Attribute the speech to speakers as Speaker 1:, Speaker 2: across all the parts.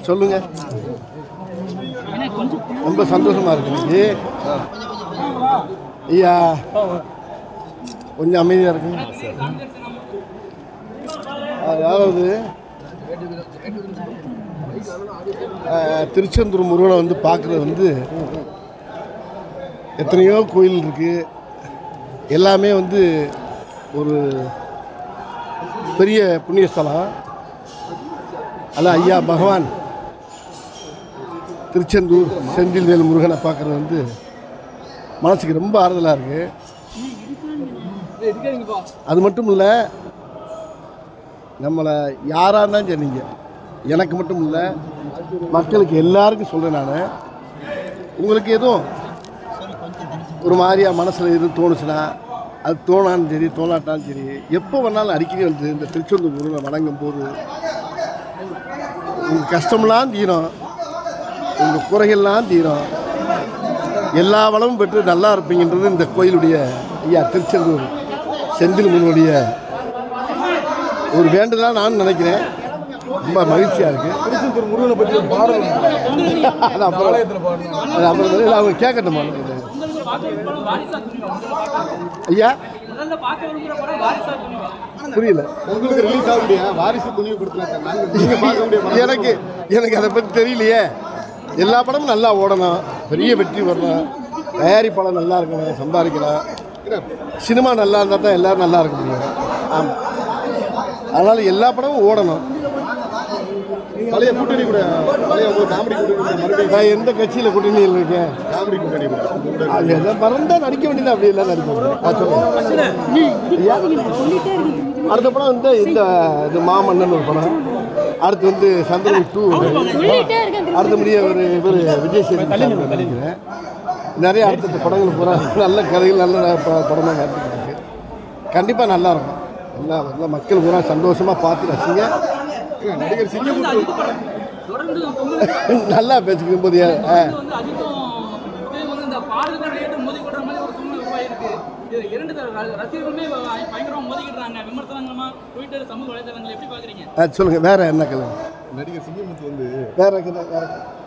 Speaker 1: சொல்லுங்க ரொம்ப சந்தோஷமா இருக்கு இன்னைக்கு ஐயா கொஞ்சம் அமைதியாக இருக்குங்க அதாவது அஹ், திருச்செந்தூர் முருகனை வந்து பார்க்குறது வந்து எத்தனையோ கோயில் இருக்குது எல்லாமே வந்து ஒரு பெரிய புண்ணிய ஸ்தலம் அதில் ஐயா பகவான் திருச்செந்தூர் செந்தில்வேல் முருகனை பார்க்குறது வந்து மனசுக்கு ரொம்ப ஆறுதலாக இருக்குது அது மட்டும் இல்லை நம்மளை யாராக இருந்தாலும் சரி நீங்கள் எனக்கு மட்டும் இல்லை மக்களுக்கு எல்லாருக்கும் சொல்கிறேன் நான் உங்களுக்கு எதுவும் ஒரு மாதிரியா மனசில் எதுவும் தோணுச்சுன்னா அது தோணாலும் சரி தோணாட்டாலும் சரி எப்போ வேணாலும் அடிக்கடி வந்து இந்த திருச்செந்தூர் முருகனை வணங்கும் போது உங்கள் கஷ்டம்லாம் தீரும் உங்கள் குறைகள்லாம் தீரும் எல்லா வளமும் பெற்று நல்லா இருப்பீங்கன்றது இந்த கோயிலுடைய ஐயா திருச்செந்தூர் செந்தில் முருகனுடைய ஒரு வேண்டுதலாக நான் நினைக்கிறேன் ரொம்ப மகிழ்ச்சியாக இருக்குது
Speaker 2: திருச்செந்தூர் முருகனை பற்றி ஒரு பாடல் ஒன்று
Speaker 1: அது அப்புறம்
Speaker 2: ஆலயத்தில் பாடணும்
Speaker 1: அது அப்புறம் இல்லை, அவங்க கேட்கட்டுமா ஐயா
Speaker 3: முதல்ல பார்க்க விரும்புகிற படம் வாரிசா துணிவா
Speaker 1: புரியல
Speaker 2: உங்களுக்கு ரிலீஸ் ஆகக்கூடிய வாரிசு துணிவு கொடுத்துருக்காங்க நீங்க பார்க்க முடியும்
Speaker 1: எனக்கு எனக்கு அதை பற்றி தெரியலையே எல்லா படமும் நல்லா ஓடணும் பெரிய வெற்றி வரணும் தயாரிப்பாளர் நல்லா இருக்கணும் சம்பாதிக்கலாம் சினிமா நல்லா இருந்தால் தான் எல்லோரும் நல்லா இருக்க முடியும் ஆமாம் அதனால் எல்லா படமும் ஓடணும்
Speaker 2: பழைய கூட்டணி கூட பழைய உங்க காமெடி கூட்டணி கூட மறுபடியும்
Speaker 1: நான் எந்த கட்சியில் கூட்டணியில் இருக்கேன்
Speaker 2: காமெடி கூட்டணி கூட உங்க கூட
Speaker 1: அது எல்லாம் மறந்தா நடிக்க வேண்டியது அப்படி எல்லாம் நடிக்க முடியும் ஆ, சொல்லுங்க. அடுத்த படம் வந்து இந்த இது மாமன்னன் ஒரு படம் அடுத்து வந்து சந்திரன் டூ அடுத்தபடியே ஒரு இவர் விஜய் சேதுபதி சார் நினைக்கிறேன் நிறைய அடுத்தடுத்த படங்கள் பூரா நல்ல கதைகள் நல்ல ப- படமாக நடந்துருக்கு கண்டிப்பாக நல்லா இருக்கும் நல்லா நல்லா மக்கள் பூரா சந்தோஷமாக பார்த்து ரசிங்க
Speaker 2: நடிகர் சிங்கமுத்து
Speaker 3: தொடர்ந்து பொங்கல்
Speaker 1: நல்லா பேசிக்கும் போது ஆ
Speaker 3: வந்து அஜித்தும் விஜய் வந்து இந்த பாடல்கள் ரேட்டு மோதி கொள்ற மாதிரி ஒரு சூழ்நிலை உருவாயிருக்கு இது இரண்டு தர- ர- ரசிகர்களுமே ப- பயங்கரமா மோதிக்கிடுறாங்க விமர்சனங்களமா ட்விட்டர் சமூக வலைதளங்கள் எப்படி பாக்குறீங்க
Speaker 1: ஆ, சொல்லுங்க வேற என்ன கலங்க
Speaker 2: நடிகர் சிங்கமுத்து வந்து
Speaker 1: வேற கதை வேற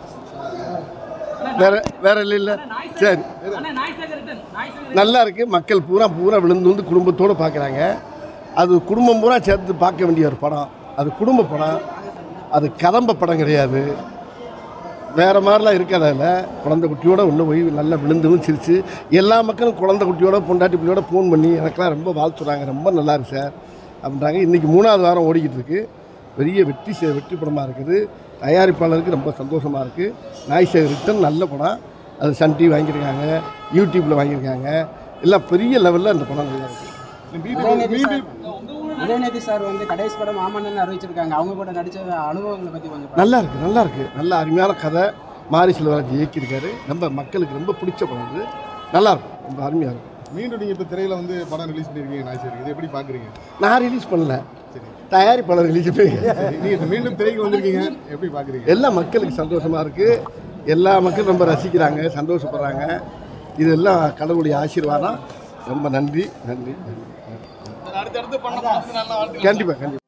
Speaker 1: வேற வேற இல்லை இல்லை சரி
Speaker 3: ஆனா நாய் சேகர் ரிட்டன் நாய் சேகர்
Speaker 1: நல்லா இருக்கு மக்கள் பூரா பூரா விழுந்து வந்து குடும்பத்தோடு பார்க்குறாங்க அது குடும்பம் பூரா சேர்த்து பார்க்க வேண்டிய ஒரு படம் அது குடும்ப படம் அது கதம்ப படம் கிடையாது வேறு மாதிரிலாம் இருக்காதில்ல குழந்தை குட்டியோட ஒன்று போய் நல்லா விழுந்தும் சிரிச்சு எல்லா மக்களும் குழந்தை குட்டியோட பொண்டாட்டி பிள்ளையோட ஃபோன் பண்ணி எனக்கெல்லாம் ரொம்ப வாழ்த்துறாங்க ரொம்ப நல்லா இருக்கு சார் அப்படின்றாங்க இன்றைக்கி மூணாவது வாரம் ஓடிக்கிட்டு இருக்கு பெரிய வெற்றி செ- வெற்றி படமாக இருக்குது தயாரிப்பாளருக்கு ரொம்ப சந்தோஷமாக இருக்குது நாய் சேகர் ரிட்டன் நல்ல படம் அது சன் டிவி வாங்கியிருக்காங்க யூடியூப்பில் வாங்கியிருக்காங்க எல்லாம் பெரிய லெவலில் அந்த படம் நல்லா இருக்குது
Speaker 4: உதயநிதி சார் உதயநிதி சார் வந்து கடைசி படம் மாமன்னன் அறிவிச்சிருக்காங்க அவங்க கூட நடிச்ச அனுபவங்களை பத்தி கொஞ்சம்
Speaker 1: நல்லா இருக்கு நல்லா இருக்கு நல்ல அருமையான கதை மாரி செல்வராஜ் இயக்கியிருக்காரு நம்ம மக்களுக்கு ரொம்ப பிடிச்ச படம் இது நல்லா இருக்கும் ரொம்ப அருமையாக இருக்கும்
Speaker 2: மீண்டும் நீங்க இப்ப திரையில வந்து படம் ரிலீஸ் பண்ணிருக்கீங்க நாய்ச்சேரி இது எப்படி பாக்குறீங்க
Speaker 1: நான் ரிலீஸ் பண்ணல
Speaker 2: சரி
Speaker 1: தயாரிப்பாளர் ரிலீஸ் பண்ணி
Speaker 2: நீங்க இப்ப மீண்டும் திரைக்கு வந்திருக்கீங்க எப்படி பாக்குறீங்க
Speaker 1: எல்லா மக்களுக்கு சந்தோஷமா இருக்கு எல்லா மக்களும் ரொம்ப ரசிக்கிறாங்க சந்தோஷப்படுறாங்க இதெல்லாம் கடவுளுடைய ஆசீர்வாதம் ரொம்ப நன்றி நன்றி நன்றி கண்டிப்பாக கண்டிப்பாக